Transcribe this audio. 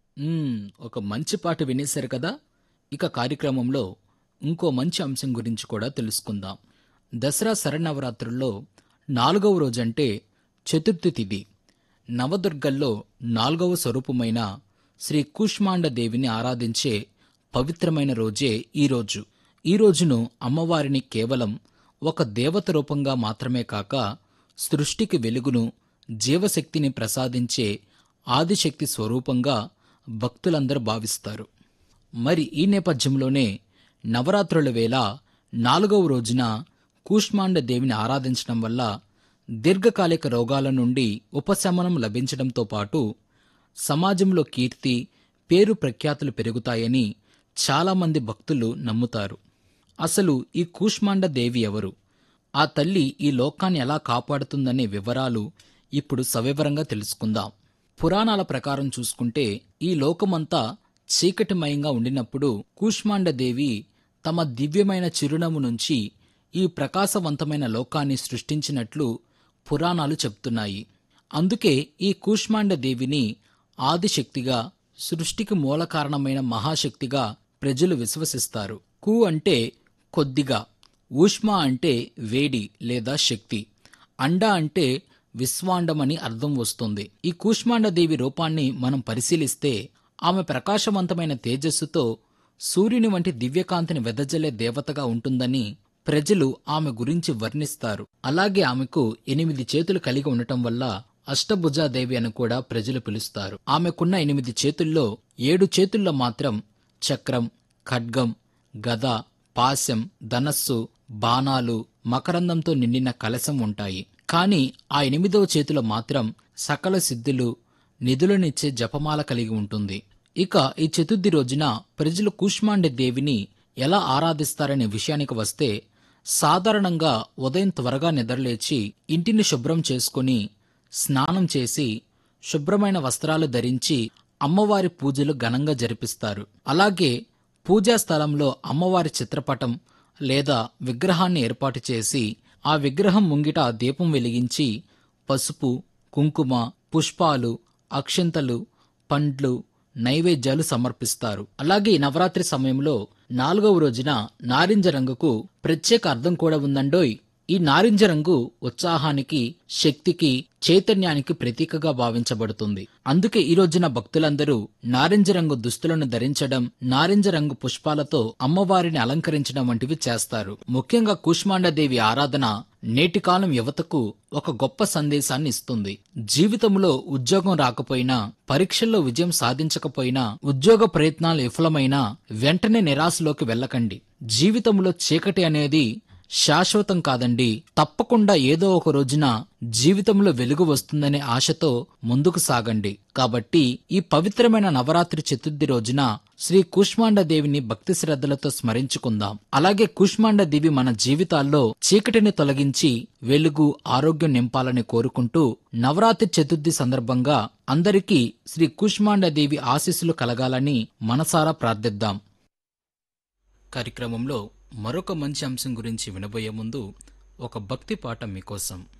మ్మ్, ఒక మంచి పాట వినేశారు కదా ఇక కార్యక్రమంలో ఇంకో మంచి అంశం గురించి కూడా తెలుసుకుందాం దసరా శరన్నవరాత్రుల్లో నాలుగవ రోజంటే చతుర్థి తిథి నవదుర్గల్లో నాలుగవ స్వరూపమైన శ్రీ కూష్మాండ దేవిని ఆరాధించే పవిత్రమైన రోజే ఈ రోజు ఈ రోజును అమ్మవారిని కేవలం ఒక దేవత రూపంగా మాత్రమే కాక సృష్టికి వెలుగును జీవశక్తిని ప్రసాదించే ఆదిశక్తి స్వరూపంగా భక్తులందరూ భావిస్తారు మరి ఈ నేపథ్యంలోనే నవరాత్రుల వేళ నాలుగవ రోజున కూష్మాండ దేవిని ఆరాధించడం వల్ల దీర్ఘకాలిక రోగాల నుండి ఉపశమనం లభించడంతో పాటు సమాజంలో కీర్తి పేరు ప్రఖ్యాతులు పెరుగుతాయని చాలామంది భక్తులు నమ్ముతారు అసలు ఈ కూష్మాండ దేవి ఎవరు ఆ తల్లి ఈ లోకాన్ని ఎలా కాపాడుతుందనే వివరాలు ఇప్పుడు సవివరంగా తెలుసుకుందాం పురాణాల ప్రకారం చూసుకుంటే ఈ లోకమంతా చీకటిమయంగా ఉండినప్పుడు కూష్మాండ దేవి తమ దివ్యమైన చిరునవ్వు నుంచి ఈ ప్రకాశవంతమైన లోకాన్ని సృష్టించినట్లు పురాణాలు చెప్తున్నాయి అందుకే ఈ కూష్మాండ దేవిని ఆదిశక్తిగా సృష్టికి మూల కారణమైన మహాశక్తిగా ప్రజలు విశ్వసిస్తారు కు అంటే కొద్దిగా ఊష్మ అంటే వేడి లేదా శక్తి అండ అంటే విశ్వాండమని అర్థం వస్తుంది ఈ కూష్మాండ దేవి రూపాన్ని మనం పరిశీలిస్తే ఆమె ప్రకాశవంతమైన తేజస్సుతో సూర్యుని వంటి దివ్యకాంతిని వెదజల్లే దేవతగా ఉంటుందని ప్రజలు ఆమె గురించి వర్ణిస్తారు అలాగే ఆమెకు ఎనిమిది చేతులు కలిగి ఉండటం వల్ల అష్టభుజాదేవి అని కూడా ప్రజలు పిలుస్తారు ఆమెకున్న ఎనిమిది చేతుల్లో ఏడు చేతుల్లో మాత్రం చక్రం ఖడ్గం గద పాశం ధనస్సు బాణాలు మకరందంతో నిండిన కలశం ఉంటాయి కానీ ఆ ఎనిమిదవ చేతిలో మాత్రం సకల సిద్ధులు నిధులనిచ్చే జపమాల కలిగి ఉంటుంది ఇక ఈ చతుర్థి రోజున ప్రజలు కూష్మాండ దేవిని ఎలా ఆరాధిస్తారనే విషయానికి వస్తే సాధారణంగా ఉదయం త్వరగా నిద్రలేచి ఇంటిని శుభ్రం చేసుకుని స్నానం చేసి శుభ్రమైన వస్త్రాలు ధరించి అమ్మవారి పూజలు ఘనంగా జరిపిస్తారు అలాగే పూజా స్థలంలో అమ్మవారి చిత్రపటం లేదా విగ్రహాన్ని ఏర్పాటు చేసి ఆ విగ్రహం ముంగిట దీపం వెలిగించి పసుపు కుంకుమ పుష్పాలు అక్షంతలు పండ్లు నైవేద్యాలు సమర్పిస్తారు అలాగే ఈ నవరాత్రి సమయంలో నాలుగవ రోజున నారింజ రంగుకు ప్రత్యేక అర్థం కూడా ఉందండోయ్ ఈ నారింజ రంగు ఉత్సాహానికి శక్తికి చైతన్యానికి ప్రతీకగా భావించబడుతుంది అందుకే ఈ రోజున భక్తులందరూ నారింజ రంగు దుస్తులను ధరించడం నారింజ రంగు పుష్పాలతో అమ్మవారిని అలంకరించడం వంటివి చేస్తారు ముఖ్యంగా కూష్మాండదేవి ఆరాధన నేటి కాలం యువతకు ఒక గొప్ప సందేశాన్ని ఇస్తుంది జీవితంలో ఉద్యోగం రాకపోయినా పరీక్షల్లో విజయం సాధించకపోయినా ఉద్యోగ ప్రయత్నాలు విఫలమైనా వెంటనే నిరాశలోకి వెళ్ళకండి జీవితంలో చీకటి అనేది శాశ్వతం కాదండి తప్పకుండా ఏదో ఒక రోజున జీవితంలో వెలుగు వస్తుందనే ఆశతో ముందుకు సాగండి కాబట్టి ఈ పవిత్రమైన నవరాత్రి చతుర్థి రోజున శ్రీ కూష్మాండ దేవిని భక్తి శ్రద్ధలతో స్మరించుకుందాం అలాగే కూష్మాండ దేవి మన జీవితాల్లో చీకటిని తొలగించి వెలుగు ఆరోగ్యం నింపాలని కోరుకుంటూ నవరాత్రి చతుర్థి సందర్భంగా అందరికీ శ్రీ కూష్మాండ దేవి ఆశీస్సులు కలగాలని మనసారా ప్రార్థిద్దాం కార్యక్రమంలో మరొక మంచి అంశం గురించి వినబోయే ముందు ఒక భక్తి పాట మీకోసం